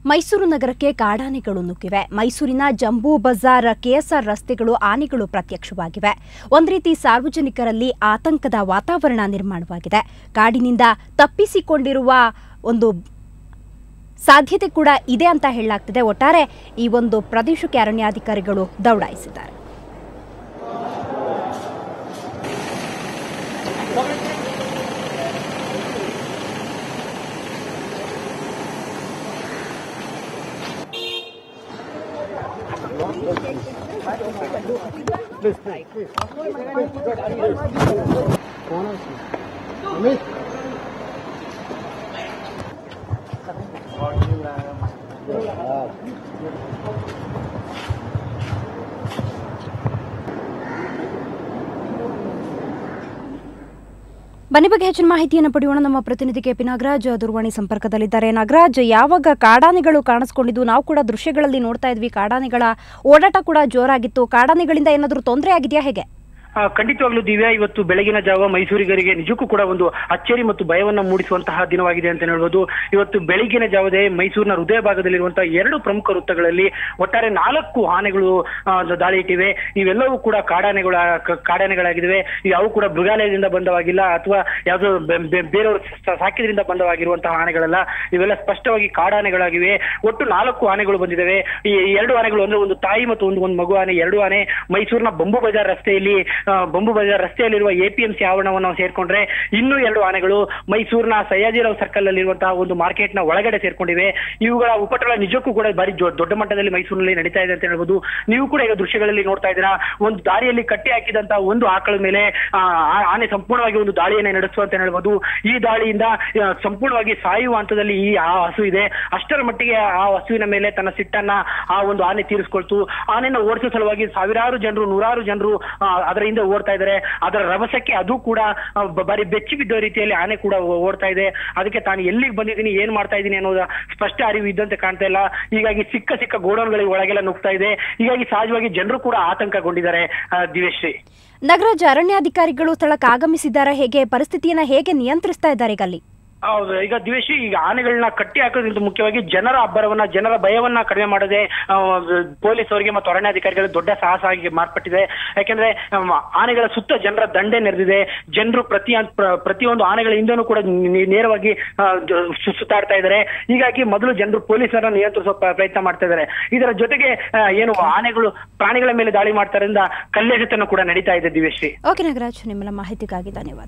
ಮೈಸೂರು ನಗರಕ್ಕೆ ಕಾಡಾನೆಗಳು ನುಗ್ಗಿವೆ ಮೈಸೂರಿನ ಜಂಬೂ ಬಜಾರ್ ಕೆಎಸ್ಆರ್ ರಸ್ತೆಗಳು ಆನೆಗಳು ಪ್ರತ್ಯಕ್ಷವಾಗಿವೆ ಒಂದ್ ರೀತಿ ಸಾರ್ವಜನಿಕರಲ್ಲಿ ಆತಂಕದ ವಾತಾವರಣ ನಿರ್ಮಾಣವಾಗಿದೆ ಕಾಡಿನಿಂದ ತಪ್ಪಿಸಿಕೊಂಡಿರುವ ಒಂದು ಸಾಧ್ಯತೆ ಕೂಡ ಇದೆ ಅಂತ ಹೇಳಲಾಗ್ತಿದೆ ಒಟ್ಟಾರೆ ಈ ಒಂದು ಪ್ರದೇಶಕ್ಕೆ ಅರಣ್ಯಾಧಿಕಾರಿಗಳು ದೌಡಾಯಿಸಿದ್ದಾರೆ ಬನ್ನಿ ಬಗ್ಗೆ ಹೆಚ್ಚಿನ ಮಾಹಿತಿಯನ್ನು ಪಡೆಯೋಣ ನಮ್ಮ ಪ್ರತಿನಿಧಿ ಕೆಪಿ ನಾಗರಾಜ್ ದೂರವಾಣಿ ಸಂಪರ್ಕದಲ್ಲಿದ್ದಾರೆ ನಾಗರಾಜ್ ಯಾವಾಗ ಕಾಡಾನೆಗಳು ಕಾಣಿಸ್ಕೊಂಡಿದ್ದು ನಾವು ಕೂಡ ದೃಶ್ಯಗಳಲ್ಲಿ ನೋಡ್ತಾ ಇದ್ವಿ ಕಾಡಾನೆಗಳ ಓಡಾಟ ಕೂಡ ಜೋರಾಗಿತ್ತು ಕಾಡಾನೆಗಳಿಂದ ಏನಾದರೂ ತೊಂದರೆ ಆಗಿದೆಯಾ ಹೇಗೆ ಆ, ಖಂಡಿತವಾಗ್ಲೂ ದಿವ್ಯಾ ಇವತ್ತು ಬೆಳಗಿನ ಜಾವ ಮೈಸೂರಿಗರಿಗೆ ನಿಜಕ್ಕೂ ಕೂಡ ಒಂದು ಅಚ್ಚರಿ ಮತ್ತು ಭಯವನ್ನ ಮೂಡಿಸುವಂತಹ ದಿನವಾಗಿದೆ ಅಂತ ಹೇಳ್ಬೋದು ಇವತ್ತು ಬೆಳಗಿನ ಜಾವದೇ ಮೈಸೂರಿನ ಹೃದಯ ಭಾಗದಲ್ಲಿರುವಂತಹ ಎರಡು ಪ್ರಮುಖ ವೃತ್ತಗಳಲ್ಲಿ ಒಟ್ಟಾರೆ ನಾಲ್ಕು ಆನೆಗಳು ಆ, ದಾಳಿ ಇಟ್ಟಿವೆ ಇವೆಲ್ಲವೂ ಕೂಡ ಕಾಡಾನೆಗಳ ಕ- ಕಾಡಾನೆಗಳಾಗಿವೆ ಇವು ಕೂಡ ಮೃಗಾಲಯದಿಂದ ಬಂದವಾಗಿಲ್ಲ ಅಥವಾ ಯಾವುದೋ ಬೆ- ಬೆ- ಬೇರೆಯವರು ಸ- ಸಾಕಿದ್ರಿಂದ ಬಂದವಾಗಿರುವಂತಹ ಆನೆಗಳಲ್ಲ ಇವೆಲ್ಲ ಸ್ಪಷ್ಟವಾಗಿ ಕಾಡಾನೆಗಳಾಗಿವೆ ಒಟ್ಟು ನಾಲ್ಕು ಆನೆಗಳು ಬಂದಿದ್ದಾವೆ ಈ ಈ ಎರಡು ಆನೆಗಳು ಅಂದ್ರೆ ಒಂದು ತಾಯಿ ಮತ್ತು ಒಂದು ಒಂದು ಮಗು ಆನೆ ಎರಡು ಆನೆ ಮೈಸೂರಿನ ಬಂಬು ಬಜಾರ್ ರಸ್ತೆಯಲ್ಲಿ ಆ, ಬಂಬು ಬಜಾರ್ ರಸ್ತೆಯಲ್ಲಿರುವ ಎಪಿಎಂಸಿ ಆವರಣವನ್ನು ನಾವು ಸೇರ್ಕೊಂಡ್ರೆ ಇನ್ನೂ ಎರಡು ಆನೆಗಳು ಮೈಸೂರಿನ ಸಯ್ಯಾಜಿರಾವ್ ಸರ್ಕಲ್ ಅಲ್ಲಿರುವಂತಹ ಒಂದು ಮಾರ್ಕೆಟ್ ನ ಒಳಗಡೆ ಸೇರ್ಕೊಂಡಿವೆ ಇವುಗಳ ಉಪಟಳ ನಿಜಕ್ಕೂ ಕೂಡ ಬಾರಿ ಜೊ- ದೊಡ್ಡ ಮಟ್ಟದಲ್ಲಿ ಮೈಸೂರಿನಲ್ಲಿ ನಡೀತಾ ಇದೆ ಅಂತ ಹೇಳ್ಬೋದು ನೀವು ಕೂಡ ಈಗ ದೃಶ್ಯಗಳಲ್ಲಿ ನೋಡ್ತಾ ಇದ್ದೀರಾ ಒಂದು ದಾರಿಯಲ್ಲಿ ಕಟ್ಟಿ ಹಾಕಿದಂತಹ ಒಂದು ಆಕಳ ಮೇಲೆ ಆ, ಆ- ಆನೆ ಸಂಪೂರ್ಣವಾಗಿ ಒಂದು ದಾಳಿಯನ್ನೇ ನಡೆಸುವ ಅಂತ ಹೇಳ್ಬೋದು ಈ ದಾಳಿಯಿಂದ ಆ, ಸಂಪೂರ್ಣವಾಗಿ ಸಾಯುವ ಹಂತದಲ್ಲಿ ಈ ಆ ಹಸು ಇದೆ ಅಷ್ಟರ ಮಟ್ಟಿಗೆ ಆ ಹಸುವಿನ ಮೇಲೆ ತನ್ನ ಸಿಟ್ಟನ್ನ ಆ ಒಂದು ಆನೆ ತೀರಿಸ್ಕೊಳ್ತು ಆನೆನ ಓಡಿಸೋ ಸಲುವಾಗಿ ಸಾವಿರಾರು ಜನರು ನೂರಾರು ಜನರು ಆ, ಅದರ ಹಿಂದೆ ಓಡ್ತಾ ಇದ್ದಾರೆ ಅದರ ರಭಸಕ್ಕೆ ಅದು ಕೂಡ ಆ, ಬ- ಬಾರಿ ಬೆಚ್ಚಿ ಬಿದ್ದ ರೀತಿಯಲ್ಲಿ ಆನೆ ಕೂಡ ಓ- ಓಡ್ತಾ ಇದೆ ಅದಕ್ಕೆ ತಾನು ಎಲ್ಲಿಗೆ ಬಂದಿದ್ದೀನಿ ಏನ್ ಮಾಡ್ತಾ ಇದ್ದೀನಿ ಅನ್ನೋದ ಸ್ಪಷ್ಟ ಅರಿವು ಇದ್ದಂತೆ ಕಾಣ್ತಾ ಇಲ್ಲ ಹೀಗಾಗಿ ಸಿಕ್ಕ ಸಿಕ್ಕ ಗೋಡೌನ್ಗಳಿಗೆ ಒಳಗೆಲ್ಲ ನುಗ್ತಾ ಇದೆ ಹೀಗಾಗಿ ಸಹಜವಾಗಿ ಜನರು ಕೂಡ ಆತಂಕಗೊಂಡಿದ್ದಾರೆ ಆ, ದಿವ್ಯಶ್ರೀ ನಾಗರಾಜ್ ಅರಣ್ಯಾಧಿಕಾರಿಗಳು ಸ್ಥಳಕ್ಕೆ ಆಗಮಿಸಿದ್ದಾರೆ ಹೇಗೆ ಪರಿಸ್ಥಿತಿಯನ್ನ ಹೇಗೆ ನಿಯಂತ್ರಿಸ್ತಾ ಇದ್ದಾರೆ ಈಗ ಅಲ್ಲಿ ಹೌದು ಈಗ ದ್ವೇಷಿ ಈಗ ಆನೆಗಳನ್ನ ಕಟ್ಟಿ ಹಾಕೋದ್ರಿಂದ ಮುಖ್ಯವಾಗಿ ಜನರ ಅಬ್ಬರವನ್ನ ಜನರ ಭಯವನ್ನ ಕಡಿಮೆ ಮಾಡದೆ ಆ, ಪೊಲೀಸ್ ಅವರಿಗೆ ಮತ್ತು ಅರಣ್ಯಾಧಿಕಾರಿಗಳಿಗೆ ದೊಡ್ಡ ಸಾಹಸ ಆಗಿ ಮಾರ್ಪಟ್ಟಿದೆ ಯಾಕೆಂದ್ರೆ ಆಮ್, ಆನೆಗಳ ಸುತ್ತ ಜನರ ದಂಡೆ ನೆರೆದಿದೆ ಜನರು ಪ್ರತಿ ಪ್ರ- ಪ್ರತಿಯೊಂದು ಆನೆಗಳ ಹಿಂದೆನೂ ಕೂಡ ನಿ- ನೇರವಾಗಿ ಆ, ಜ- ಸು- ಸುತ್ತಾಡ್ತಾ ಇದ್ದಾರೆ ಹೀಗಾಗಿ ಮೊದಲು ಜನರು ಪೊಲೀಸರನ್ನ ನಿಯಂತ್ರಿಸುವ ಪ್ರ- ಪ್ರಯತ್ನ ಮಾಡ್ತಾ ಇದ್ದಾರೆ ಇದರ ಜೊತೆಗೆ ಆ, ಏನು ಆನೆಗಳು ಪ್ರಾಣಿಗಳ ಮೇಲೆ ದಾಳಿ ಮಾಡ್ತಾರಿಂದ ಕಲ್ಲೆಸೆತನ ಕೂಡ ನಡೀತಾ ಇದೆ ದಿವ್ಯಶ್ರೀ ಓಕೆ ನಾಗರಾಜ್ ನಿಮ್ಮೆಲ್ಲ ಮಾಹಿತಿಗಾಗಿ ಧನ್ಯವಾದ